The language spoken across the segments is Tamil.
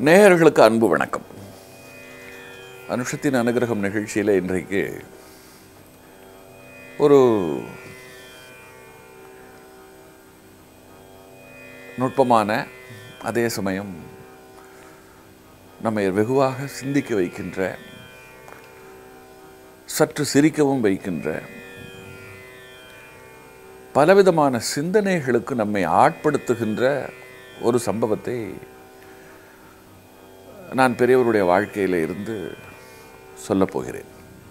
நேயர்களுக்கு அன்பு வணக்கம் அனுஷத்தின் அனுகிரகம் நிகழ்ச்சியில் இன்றைக்கு ஒரு நுட்பமான அதே சமயம் நம்மை வெகுவாக சிந்திக்க வைக்கின்ற சற்று சிரிக்கவும் வைக்கின்ற பலவிதமான சிந்தனைகளுக்கு நம்மை ஆட்படுத்துகின்ற ஒரு சம்பவத்தை நான் பெரியவருடைய வாழ்க்கையில் இருந்து சொல்லப் போகிறேன்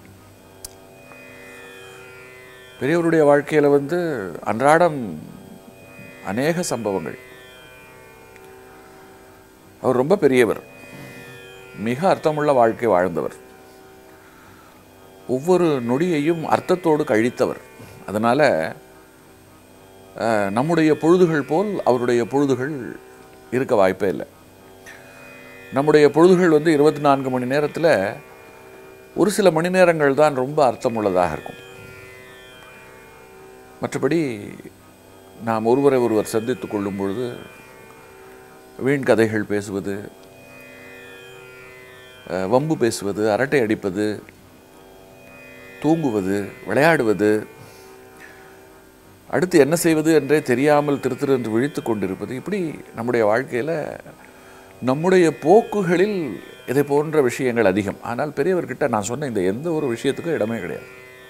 பெரியவருடைய வாழ்க்கையில் வந்து அன்றாடம் அநேக சம்பவங்கள் அவர் ரொம்ப பெரியவர் மிக அர்த்தமுள்ள வாழ்க்கை வாழ்ந்தவர் ஒவ்வொரு நொடியையும் அர்த்தத்தோடு கழித்தவர் அதனால் நம்முடைய பொழுதுகள் போல் அவருடைய பொழுதுகள் இருக்க வாய்ப்பே இல்லை நம்முடைய பொழுதுகள் வந்து இருபத்தி நான்கு மணி நேரத்தில் ஒரு சில மணி நேரங்கள் தான் ரொம்ப அர்த்தமுள்ளதாக இருக்கும் மற்றபடி நாம் ஒருவரை ஒருவர் சந்தித்து கொள்ளும் பொழுது வீண் கதைகள் பேசுவது அஹ், வம்பு பேசுவது அரட்டை அடிப்பது தூங்குவது விளையாடுவது அடுத்து என்ன செய்வது என்றே தெரியாமல் திரு திரு என்று விழித்து கொண்டிருப்பது இப்படி நம்முடைய வாழ்க்கையில் நம்முடைய போக்குகளில் இதை போன்ற விஷயங்கள் அதிகம் ஆனால் பெரியவர்கிட்ட நான் சொன்ன இந்த எந்த ஒரு விஷயத்துக்கும் இடமே கிடையாது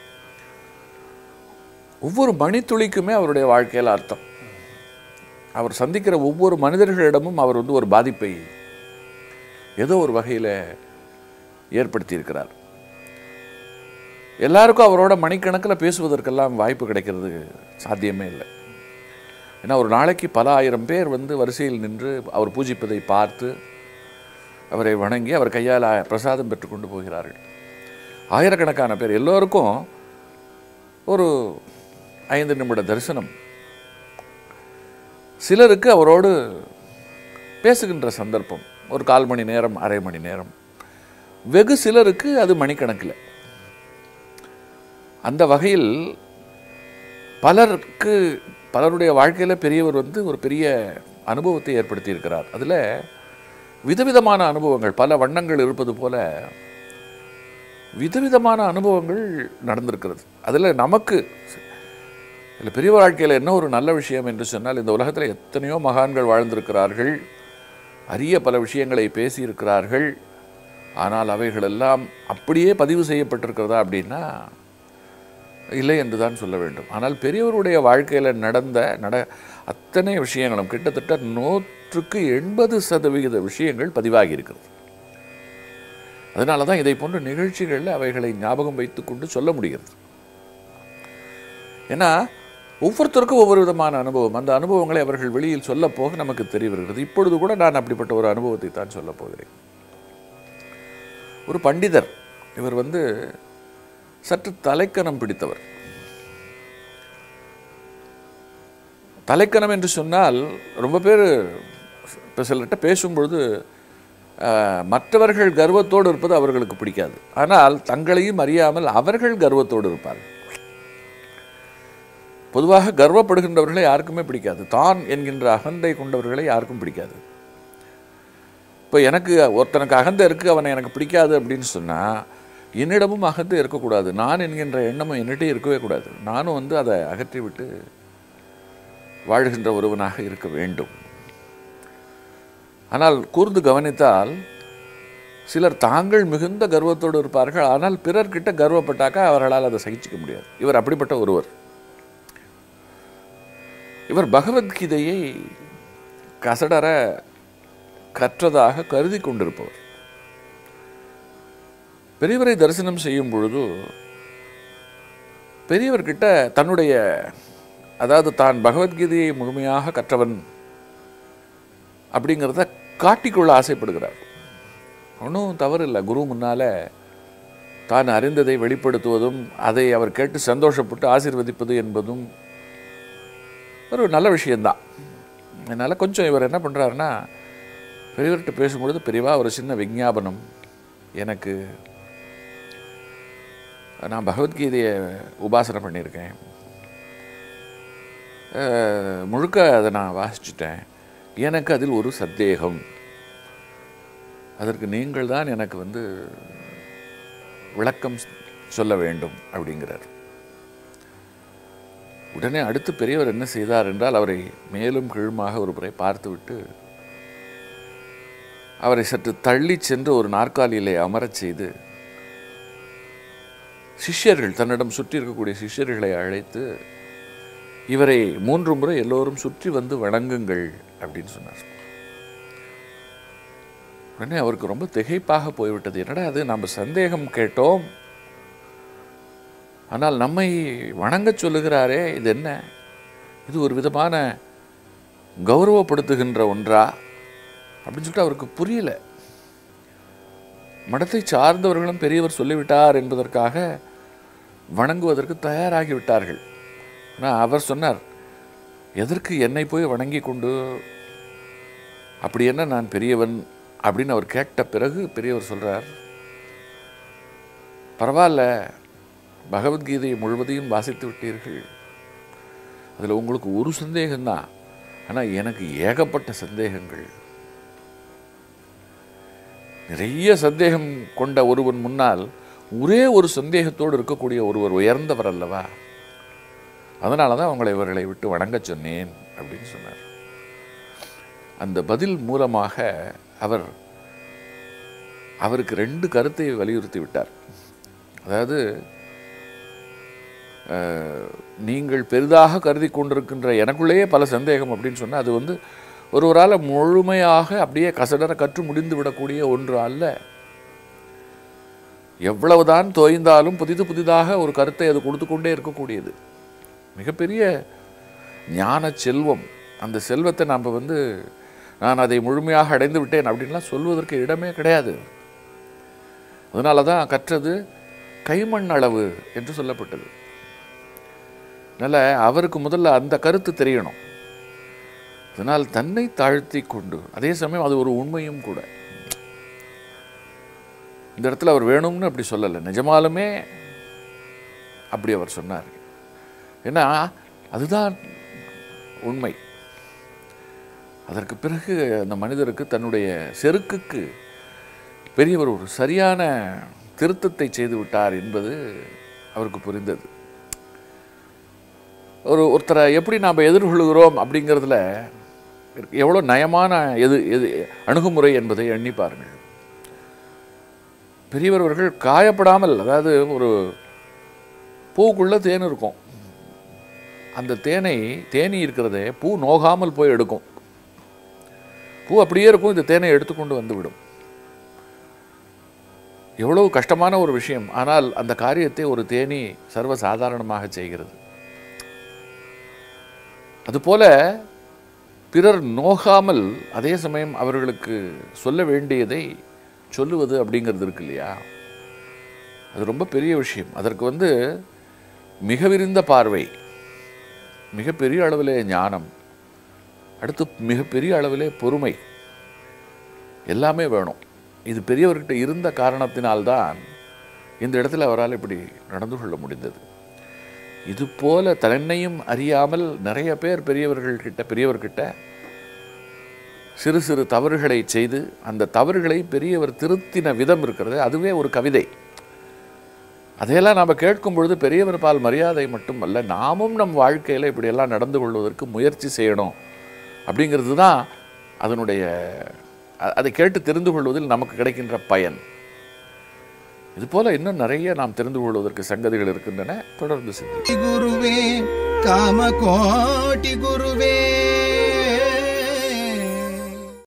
ஒவ்வொரு மணித்துளிக்குமே அவருடைய வாழ்க்கையில் அர்த்தம் அவர் சந்திக்கிற ஒவ்வொரு மனிதர்களிடமும் அவர் வந்து ஒரு பாதிப்பை ஏதோ ஒரு வகையில் ஏற்படுத்தியிருக்கிறார் எல்லாருக்கும் அவரோட மணிக்கணக்கில் பேசுவதற்கெல்லாம் வாய்ப்பு கிடைக்கிறது சாத்தியமே இல்லை ஏன்னா ஒரு நாளைக்கு பல ஆயிரம் பேர் வந்து வரிசையில் நின்று அவர் பூஜிப்பதை பார்த்து அவரை வணங்கி அவர் கையால் ஆ- பிரசாதம் பெற்றுக்கொண்டு போகிறார்கள் ஆயிரக்கணக்கான பேர் எல்லோருக்கும் ஒரு ஐந்து நிமிட தரிசனம் சிலருக்கு அவரோடு பேசுகின்ற சந்தர்ப்பம் ஒரு கால் மணி நேரம் அரை மணி நேரம் வெகு சிலருக்கு அது மணிக்கணக்கில் அந்த வகையில் பலருக்கு பலருடைய வாழ்க்கையில் பெரியவர் வந்து ஒரு பெரிய அனுபவத்தை ஏற்படுத்தி இருக்கிறார் அதில் விதவிதமான அனுபவங்கள் பல வண்ணங்கள் இருப்பது போல விதவிதமான அனுபவங்கள் நடந்திருக்கிறது அதில் நமக்கு இதில் பெரிய வாழ்க்கையில் என்ன ஒரு நல்ல விஷயம் என்று சொன்னால் இந்த உலகத்தில் எத்தனையோ மகான்கள் வாழ்ந்திருக்கிறார்கள் அரிய பல விஷயங்களை பேசியிருக்கிறார்கள் ஆனால் அவைகளெல்லாம் அப்படியே பதிவு செய்யப்பட்டிருக்கிறதா அப்படின்னா இல்லை என்று தான் சொல்ல வேண்டும் ஆனால் பெரியவருடைய வாழ்க்கையில் நடந்த நட அத்தனை விஷயங்களும் கிட்டத்தட்ட நூற்றுக்கு எண்பது சதவிகித விஷயங்கள் பதிவாகி இருக்கிறது அதனால தான் இதை போன்ற நிகழ்ச்சிகளில் அவைகளை ஞாபகம் வைத்துக்கொண்டு சொல்ல முடிகிறது ஏன்னா ஒவ்வொருத்தருக்கும் ஒவ்வொரு விதமான அனுபவம் அந்த அனுபவங்களை அவர்கள் வெளியில் சொல்ல போக நமக்கு தெரிய வருகிறது இப்பொழுது கூட நான் அப்படிப்பட்ட ஒரு அனுபவத்தை தான் சொல்ல போகிறேன் ஒரு பண்டிதர் இவர் வந்து சற்று தலைக்கணம் பிடித்தவர் தலைக்கணம் என்று சொன்னால் ரொம்ப பேர் இப்போ சிலர்கிட்ட பேசும்பொழுது ஆஹ், மற்றவர்கள் கர்வத்தோடு இருப்பது அவர்களுக்கு பிடிக்காது ஆனால் தங்களையும் அறியாமல் அவர்கள் கர்வத்தோடு இருப்பார்கள் பொதுவாக கர்வப்படுகின்றவர்களை யாருக்குமே பிடிக்காது தான் என்கின்ற அகந்தை கொண்டவர்களை யாருக்கும் பிடிக்காது இப்போ எனக்கு ஒருத்தனுக்கு அகந்தை இருக்குது அவனை எனக்கு பிடிக்காது அப்படின்னு சொன்னால் என்னிடமும் அகந்தை இருக்கக்கூடாது நான் என்கின்ற எண்ணமும் என்னிட்டே இருக்கவே கூடாது நானும் வந்து அதை அகற்றி விட்டு வாழ்கின்ற ஒருவனாக இருக்க வேண்டும் ஆனால் கூர்ந்து கவனித்தால் சிலர் தாங்கள் மிகுந்த கர்வத்தோடு இருப்பார்கள் ஆனால் பிறர்கிட்ட கர்வப்பட்டாக்கா அவர்களால் அதை சகிச்சிக்க முடியாது இவர் அப்படிப்பட்ட ஒருவர் இவர் பகவத்கீதையை கசடர கற்றதாக கருதி கொண்டிருப்பவர் பெரியவரை தரிசனம் செய்யும் பொழுது பெரியவர்கிட்ட தன்னுடைய அதாவது தான் பகவத்கீதையை முழுமையாக கற்றவன் அப்படிங்கிறத காட்டிக்கொள்ள ஆசைப்படுகிறார் ஒன்றும் தவறு இல்லை குரு முன்னால் தான் அறிந்ததை வெளிப்படுத்துவதும் அதை அவர் கேட்டு சந்தோஷப்பட்டு ஆசீர்வதிப்பது என்பதும் ஒரு நல்ல விஷயந்தான் அதனால் கொஞ்சம் இவர் என்ன பண்ணுறாருன்னா பெரியவர்கிட்ட பேசும்பொழுது பெரியவா ஒரு சின்ன விஞ்ஞாபனம் எனக்கு நான் பகவத்கீதையை உபாசனை பண்ணியிருக்கேன் அஹ், முழுக்க அதை நான் வாசிச்சிட்டேன் எனக்கு அதில் ஒரு சந்தேகம் அதற்கு நீங்கள் தான் எனக்கு வந்து விளக்கம் சொல்ல வேண்டும் அப்படிங்கிறார் உடனே அடுத்து பெரியவர் என்ன செய்தார் என்றால் அவரை மேலும் கீழுமாக ஒரு முறை பார்த்துவிட்டு அவரை சற்று தள்ளி சென்று ஒரு நாற்காலியிலே அமரச் செய்து சிஷ்யர்கள் தன்னிடம் சுற்றி இருக்கக்கூடிய சிஷ்யர்களை அழைத்து இவரை மூன்று முறை எல்லோரும் சுற்றி வந்து வணங்குங்கள் அப்படின்னு சொன்னார் உடனே அவருக்கு ரொம்ப திகைப்பாக போய்விட்டது என்னடா அது நம்ம சந்தேகம் கேட்டோம் ஆனால் நம்மை வணங்கச் சொல்லுகிறாரே இது என்ன இது ஒரு விதமான கௌரவப்படுத்துகின்ற ஒன்றா அப்படின்னு சொல்லிட்டு அவருக்கு புரியல மடத்தை சார்ந்தவர்களும் பெரியவர் சொல்லிவிட்டார் என்பதற்காக வணங்குவதற்கு தயாராகி விட்டார்கள் ஆனால் அவர் சொன்னார் எதற்கு என்னை போய் வணங்கி கொண்டு அப்படி என்ன நான் பெரியவன் அப்படின்னு அவர் கேட்ட பிறகு பெரியவர் சொல்றார் பரவாயில்ல பகவத்கீதையை முழுவதையும் வாசித்து விட்டீர்கள் அதில் உங்களுக்கு ஒரு சந்தேகம்தான் ஆனால் எனக்கு ஏகப்பட்ட சந்தேகங்கள் நிறைய சந்தேகம் கொண்ட ஒருவன் முன்னால் ஒரே ஒரு சந்தேகத்தோடு இருக்கக்கூடிய ஒருவர் உயர்ந்தவர் அல்லவா அதனால தான் உங்களை இவர்களை விட்டு வணங்கச் சொன்னேன் அப்படின்னு சொன்னார் அந்த பதில் மூலமாக அவர் அவருக்கு ரெண்டு கருத்தை வலியுறுத்தி விட்டார் அதாவது அஹ், நீங்கள் பெரிதாக கருதி கொண்டிருக்கின்ற எனக்குள்ளேயே பல சந்தேகம் அப்படின்னு சொன்னால் அது வந்து ஒருவரால் முழுமையாக அப்படியே கசடர கற்று முடிந்து விடக்கூடிய ஒன்று அல்ல எவ்வளவுதான் தோய்ந்தாலும் புதிது புதிதாக ஒரு கருத்தை அது கொடுத்து கொண்டே இருக்கக்கூடியது மிகப்பெரிய ஞான செல்வம் அந்த செல்வத்தை நாம் வந்து நான் அதை முழுமையாக அடைந்து விட்டேன் அப்படின்லாம் சொல்வதற்கு இடமே கிடையாது அதனால தான் கற்றது கைமண் அளவு என்று சொல்லப்பட்டது அதனால் அவருக்கு முதல்ல அந்த கருத்து தெரியணும் அதனால் தன்னை தாழ்த்தி கொண்டு அதே சமயம் அது ஒரு உண்மையும் கூட இந்த இடத்துல அவர் வேணும்னு அப்படி சொல்லலை நிஜமாலுமே அப்படி அவர் சொன்னார் ஏன்னா அதுதான் உண்மை அதற்கு பிறகு அந்த மனிதருக்கு தன்னுடைய செருக்குக்கு பெரியவர் ஒரு சரியான திருத்தத்தை செய்து விட்டார் என்பது அவருக்கு புரிந்தது ஒரு ஒருத்தரை எப்படி நாம் எதிர்கொள்கிறோம் அப்படிங்கிறதுல எவ்வளோ நயமான எது எது அணுகுமுறை என்பதை எண்ணி பாருங்கள் பெரியவர் அவர்கள் காயப்படாமல் அதாவது ஒரு பூக்குள்ளே தேன் இருக்கும் அந்த தேனை தேனி இருக்கிறதே பூ நோகாமல் போய் எடுக்கும் பூ அப்படியே இருக்கும் இந்த தேனை எடுத்துக்கொண்டு வந்து விடும் எவ்வளவு கஷ்டமான ஒரு விஷயம் ஆனால் அந்த காரியத்தை ஒரு தேனி சர்வ சாதாரணமாக செய்கிறது அதுபோல பிறர் நோகாமல் அதே சமயம் அவர்களுக்கு சொல்ல வேண்டியதை சொல்லுவது அப்படிங்கிறது இருக்கு இல்லையா அது ரொம்ப பெரிய விஷயம் அதற்கு வந்து மிக விரிந்த பார்வை மிகப்பெரிய அளவிலே ஞானம் அடுத்து மிகப்பெரிய அளவிலே பொறுமை எல்லாமே வேணும் இது பெரியவர்கிட்ட இருந்த காரணத்தினால்தான் இந்த இடத்துல அவரால் இப்படி நடந்து கொள்ள முடிந்தது இது போல தன்னையும் அறியாமல் நிறைய பேர் பெரியவர்கள் கிட்ட பெரியவர்கிட்ட சிறு சிறு தவறுகளை செய்து அந்த தவறுகளை பெரியவர் திருத்தின விதம் இருக்கிறது அதுவே ஒரு கவிதை அதையெல்லாம் நாம் கேட்கும் பொழுது பெரியவர் பால் மரியாதை மட்டுமல்ல நாமும் நம் வாழ்க்கையில் இப்படியெல்லாம் நடந்து கொள்வதற்கு முயற்சி செய்யணும் அப்படிங்கிறது தான் அதனுடைய அ- அதை கேட்டு தெரிந்து கொள்வதில் நமக்கு கிடைக்கின்ற பயன் இதுபோல இன்னும் நிறைய நாம் தெரிந்து கொள்வதற்கு சங்கதிகள் இருக்கின்றன தொடர்ந்து சிந்தி ಗುರುವೇ ಕಾಮಕೋಟಿ ಗುರುವೇ